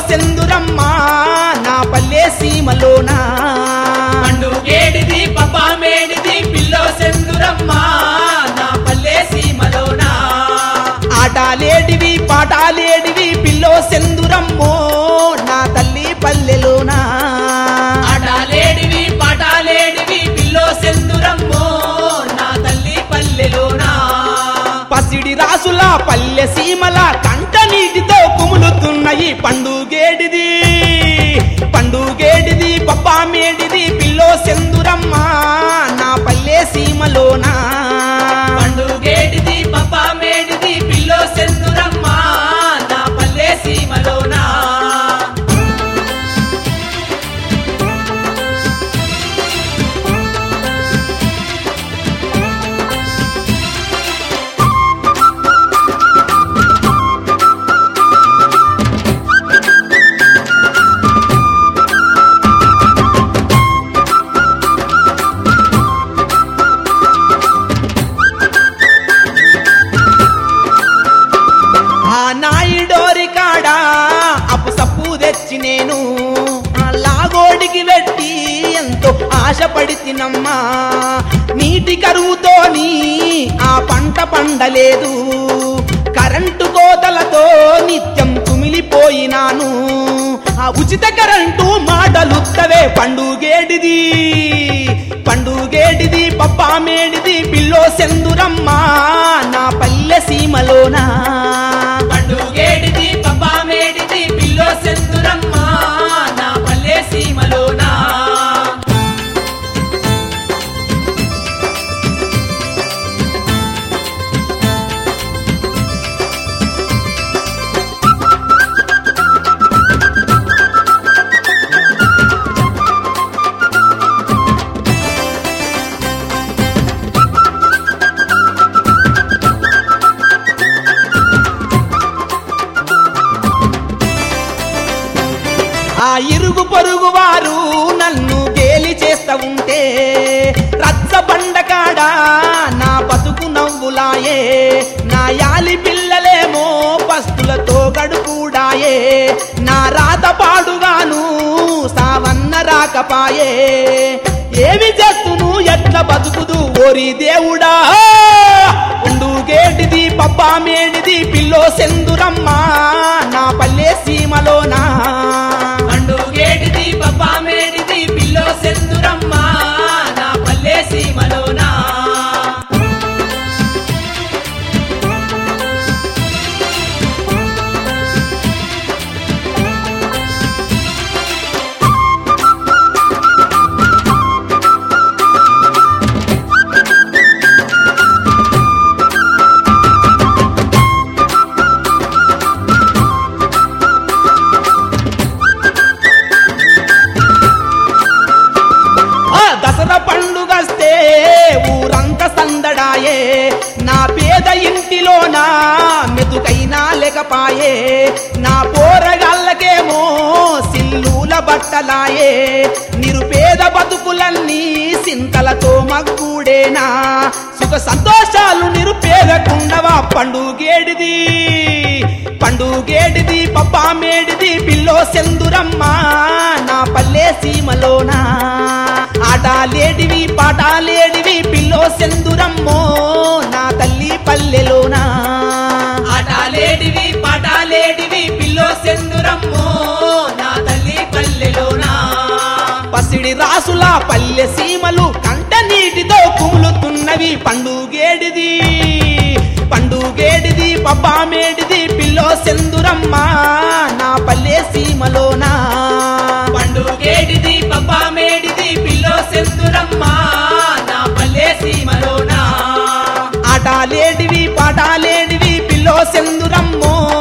సెందురమ్మ నా పల్లె సీమలోనా పండు గేడిది పప్పా మేడిది పిల్లో సెందురమ్మ నా పల్లె సీమలోనా ఆటాలేడివి పాటాలేడివి పిల్లో సెందురమ్మో నా తల్లి పల్లెలోనా ఆటలేడివి పాటలేడివి పిల్లో సెందురమ్మో నా తల్లి పల్లెలోనా పసిడి రాసుల పల్లె సీమల కంట నీటితో కుములుతున్నయి పండుగేడిది పండుగేడిది పప్పా మేడిది పిల్లో సెందురమ్మ నా పల్లె సీమలోనా పండు గేడిది పప్పా మేడిది పిల్లో సెందురమ్మ నా పల్లె సీమలోనా ఆ నాయుడోరి కాడ అప్పు సప్పు తెచ్చి నేను ఆ లాగోడికి వెట్టి ఎంతో ఆశపడి తినమ్మా నీటి కరువుతోని ఆ పంట పండలేదు కరెంటు కోతలతో నిత్యం కుమిలిపోయినాను ఆ ఉచిత కరెంటు మాటలుత్తవే పండుగేడిది పండుగేడిది పప్పా మేడిది పిల్లో సెందురమ్మ నా పల్లె సీమలోనా పండు గేడిది పప్పా మేడిది పిల్లో సెందురమ్మ నా పల్లె సీమలోనా ఆ ఇరుగు పొరుగు వారు నన్ను గేలి చేస్తా ఉంటే రచ్చ బండకాడ నా బతుకు నవ్వులాయే నా యాలి పిల్లలేమో పస్తులతో గడుపుడాయే నా రాత పాడుగాను సావన్న రాకపాయే ఏమి చేస్తును ఎట్ల బతుకుదు ఓరి దేవుడా ఉండుగేటిది పప్పా మేడిది పిల్లో సెందురమ్మ నా పల్లె సీమలోనా పండు గేడిది పప్పా మేడిది పిల్లో సెందురమ్మ నా పల్లె సీమలోనా ఆ దసరా పండుగస్తే ఊరంతా సందడాయే నా పేద ఇంటిలోనా మెతుకైనా లేకపాయే నా పోరగాళ్ళకేమో సిల్లుల బట్టలాయే నిరుపేద బతుకులన్నీ సింతలతో మగ్గుడేనా సుఖ సంతోషాలు నిరుపేదకుండవా పండుగేడిది పండుగేడిది పప్పా మేడిది పిల్లో సెందురమ్మ నా పల్లె సీమలోనా ఆటలేడివి పాటలేడివి పిల్లో సెందురమ్మో నా తల్లి పల్లెలోనా ఆటలేడివి పాటలేడివి పిల్లో సెందురమ్మో నా తల్లి పల్లెలోనా పసిడి రాసుల పల్లె సీమలు కంట నీటితో కుములుతున్నవి పండుగేడిది పండుగేడిది పబ్బా మేడిది పిల్లో సెందురమ్మ నా పల్లె సీమలోనా పండు గేడిది పప్పా మేడిది పిల్లో సెందురమ్మ నా పల్లె సీమలోనా ఆటలేడివి పాటలేడివి పిల్లో సెందురమ్మో